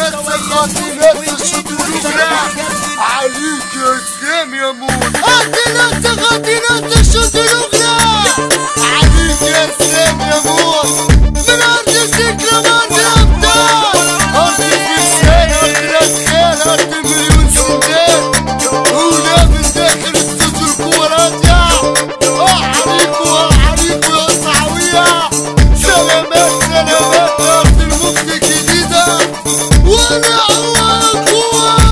بس خاطرات الشطورة عليك يا اسلام يا موت خاطرات خاطرات الشطورة عليك يا اسلام يا موت من ارض الذكرى مرة ابطال ارض الفرسان ارض الاسخان ارض مليون سندان ولا من داخل استوديو الكورات يا اه عليكوا اه عليكوا يا صحوية سلامات سلامات يا ارض المفتي الجديدة وانا عواكوا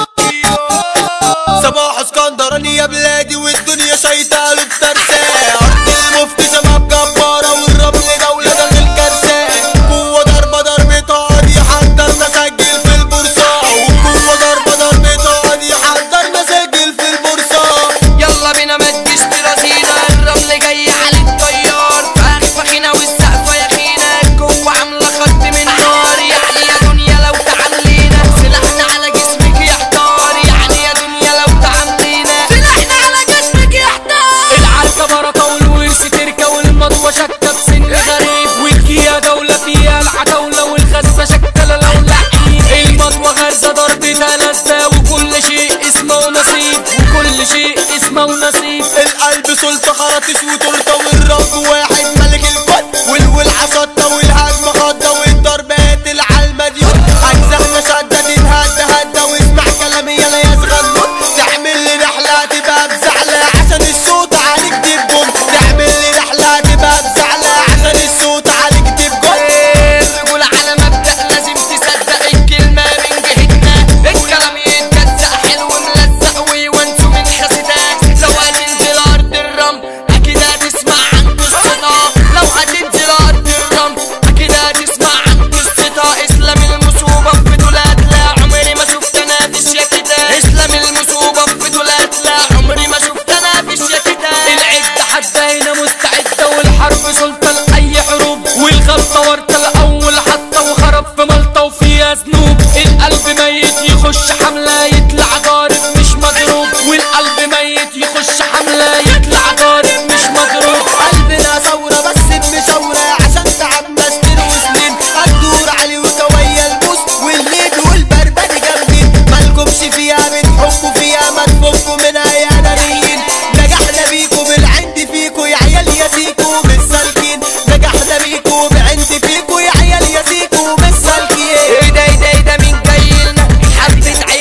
صباح اسكندراني يا بلادي والدنيا شايطة له بترساه ارض المفتي شباب جبارة والرمل دولة داخل كرساه قوة ضربة ضربة قاضي حضر مسجل في البورصة وقوة ضربة ضربة قاضي حضر مسجل في البورصة يلا بينا ما تجيش برازينا الرمل جاي على الطيار فاخ فخينا والسقفة يا خينا الجو عاملة خط من نار يعني يا دنيا لو تعاملينا سلاحنا على جسمك يحتار يعني يا دنيا لو تعاملينا سلاحنا على جسمك يحتار العركة بركة والورث تركة والمضوى شكة بسن غريب والكيا دولة فيها العتاولة والخزة شكلة لو لعين المضوى غرزة ضرب تلاتة وكل شيء اسمه ونصيب وكل شيء اسمه ونصيب القلب سلطة خرطش وتورتة والرب واحد ملك الكل والولعة شطة والهجمة خضة والضربات العلمة دي أجزاءنا شدة تنهد هدة واسمع كلامي يلا يا صغنون تعمل لي رحلة تبقى بزعلة عشان الصوت عليك تبجم تعمل لي رحلة تبقى بزعلة عشان الصوت عليك تبجم الرجولة على مبدأ لازم تصدق الكلمة من جهتنا الكلام يتجزأ حلو ملزق ويوانسوا من خسدان لو هتنزل أرض الرمل أكيد هتسمع عن قصتها لو هتنزل أرض الرمل أكيد هتسمع عن قصتها إسلام المصوبة في دولات لا عمري ما شفت أنا في الشكل ده إسلام المصوبة في دولات لا عمري ما شفت أنا في الشكل ده العدة حتى هنا مستعدة والحرب سلطة لأي حروب والغلطة ورطة الأول حتى وخرب في ملطة وفيها ذنوب القلب ميت يخش حملة يطلع ضارب مش مضروب والقلب ميت يخش حملة يطلع ضارب مش مضروب قلبنا ثورة بس بمشاورة عشان تعب مستر وسنين هتدور علي وكوية الموس والليد والبربري جامدين مالكمش فيها بتحكوا فيها ما تفكوا منها يا ناريين نجحنا بيكوا بالعند فيكوا يا عيال يا سيكوا مش سالكين نجحنا بيكوا بعند فيكوا يا عيال يا سيكوا مش سالكين ايه ده ايه ده ايه ده مين جاي لنا حبة عيال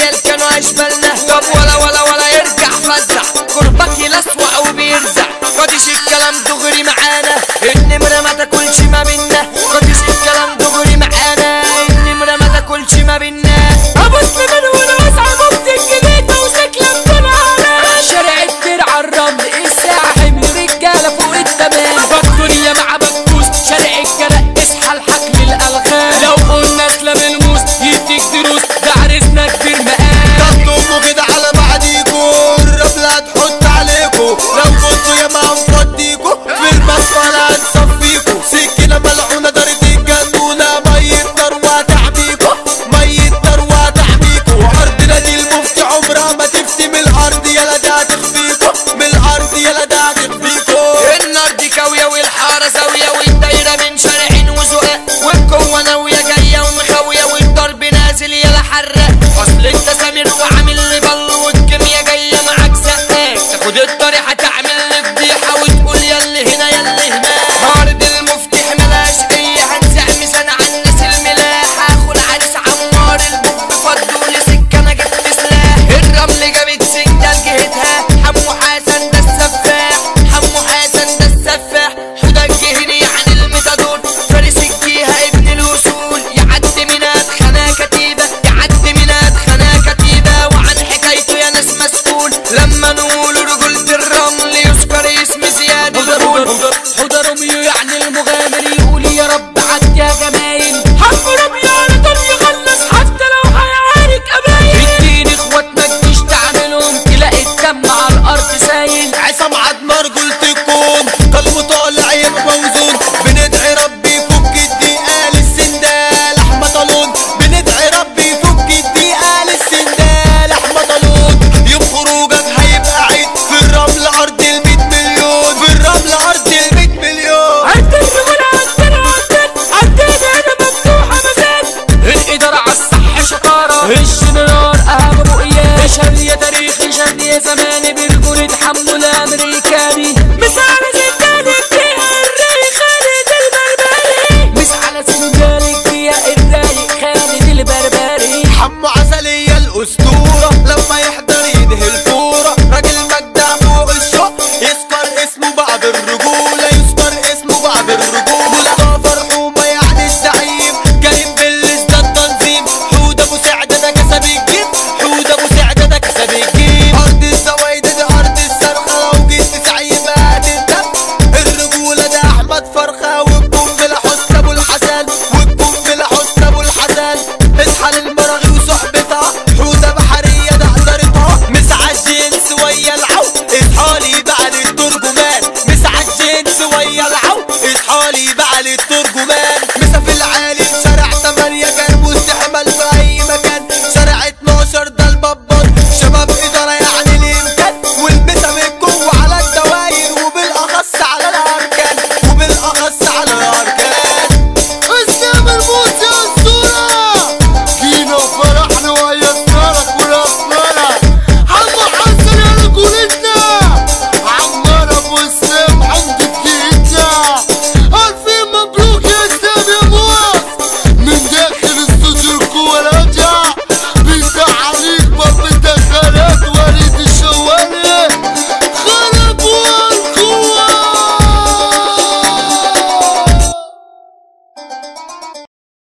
زمان